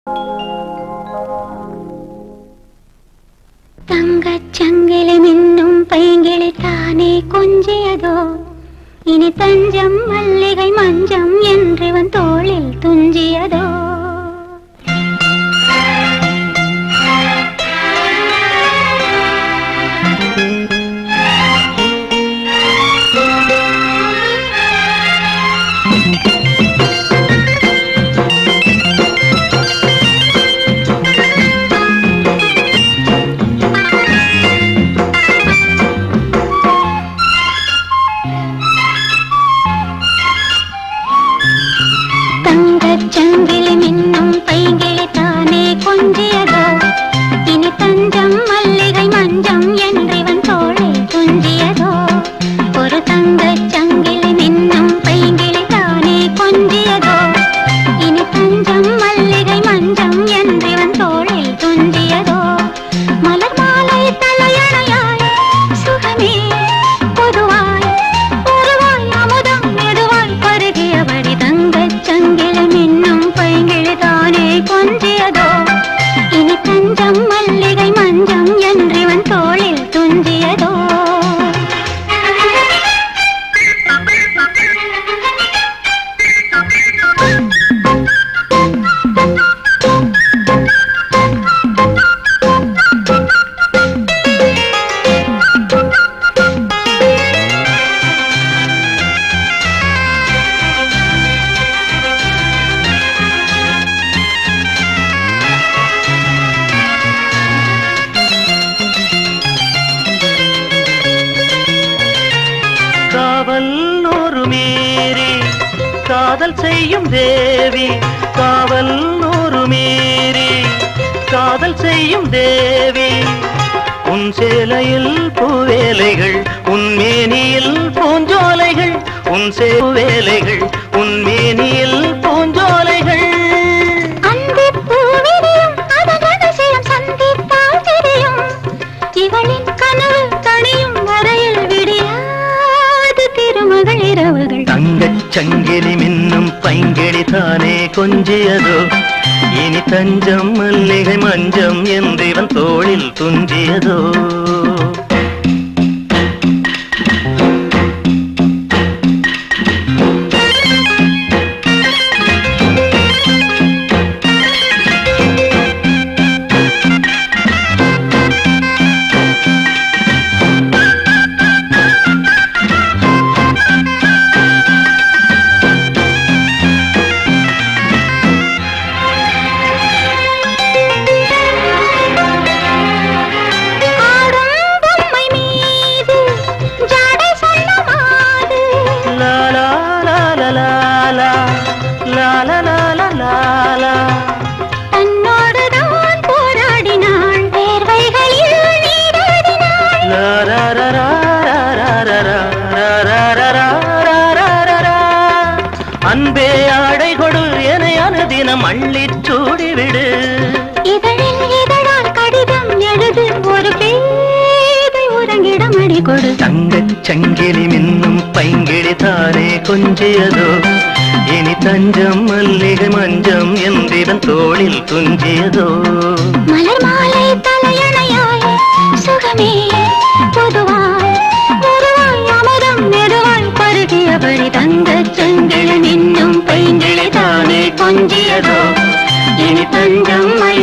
தங்கச் சங்கிலி மின்னும் பைங்கிளி தானே கொஞ்சியதோ இனி தஞ்சம் மல்லிகை மஞ்சம் என்றிவன் தோளில் துஞ்சியதோ தங்கச் சங்கிலி மின்னும் பைங்கிளி தானே கொஞ்சியதோ இனி தஞ்சம் மல்லிகை மஞ்சம் என்றிவன் தோளில் துஞ்சியதோ ஒரு தங்கச் சங்கிலி மின்னும் பைங்கிளி தானே கொஞ்சியதோ இனி தஞ்சம் மல்லிகை மஞ்சம் என்றிவன் தோளில் துஞ்சியதோ மலர் மாலை தலையணையாய் சுகமே பொதுவாய் பொதுவாய் அமுதம் மெதுவாய் பருகியபடி தங்கச் சங்கிலி மின்னும் பைங்கிளி தானே கொஞ்சியதோ இனி தஞ்சம் மல்லிகை மஞ்சம் என்றிவன் தோளில் துஞ்சியதோ காவல் நூறு மீறி காதல் செய்யும் தேவி காவல் நூறு மீறி காதல் செய்யும் தேவி உன் சேலையில் பூவேலைகள் உன் மேனியில் பூஞ்சோலைகள் உன் சேவேலைகள் உன் மேனியில் பூஞ்சோலைகள் அந்திப் பூவிரியும் அதன் அதிசயம் சந்தித்தால் தெரியும் இவளின் கனவு தணியும் வரையில் விடியாது திருமகள் இரவுகள் தங்கச் சங்கிலி மின்னும் பைங்கிளி தானே கொஞ்சியதோ இனி தஞ்சம் மல்லிகை மஞ்சம் என்றிவன் தோளில் துஞ்சியதோ ஆடும் பொம்மை மீது ஜாடை சொல்ல மாது லா லா லா லா லா லா லா லா லா லா லா லா தன்னோடு தான் போராடினாள் வேர்வைகளில் நீராடினாள் லா ரா ரா ரா ரா ரா ரா ரா ரா ரா ரா ரா ரா ரா ரா. அன்பே ஆடை கொடு என அனுதினம் அள்ளிச் சூடிவிடு இதழில் இதழால் கடிதம் எழுது ஒரு பேதை உறங்கிடம் அடி கொடு தங்கச் சங்கிலி மின்னும் பைங்கிழி தானே கொஞ்சியதோ இனி தஞ்சம் மல்லிகை மஞ்சம் என்றிவன் தோளில் துஞ்சியதோ மலர் மாலை தலையணையாய் சுகமே பொதுவாய் பொதுவாய் அமுதம் மெதுவாய் பருகியபடி தங்கச் செங்கிழி நின்னும் பைங்கிழி தானே கொஞ்சியதோ இனி தஞ்சம் மை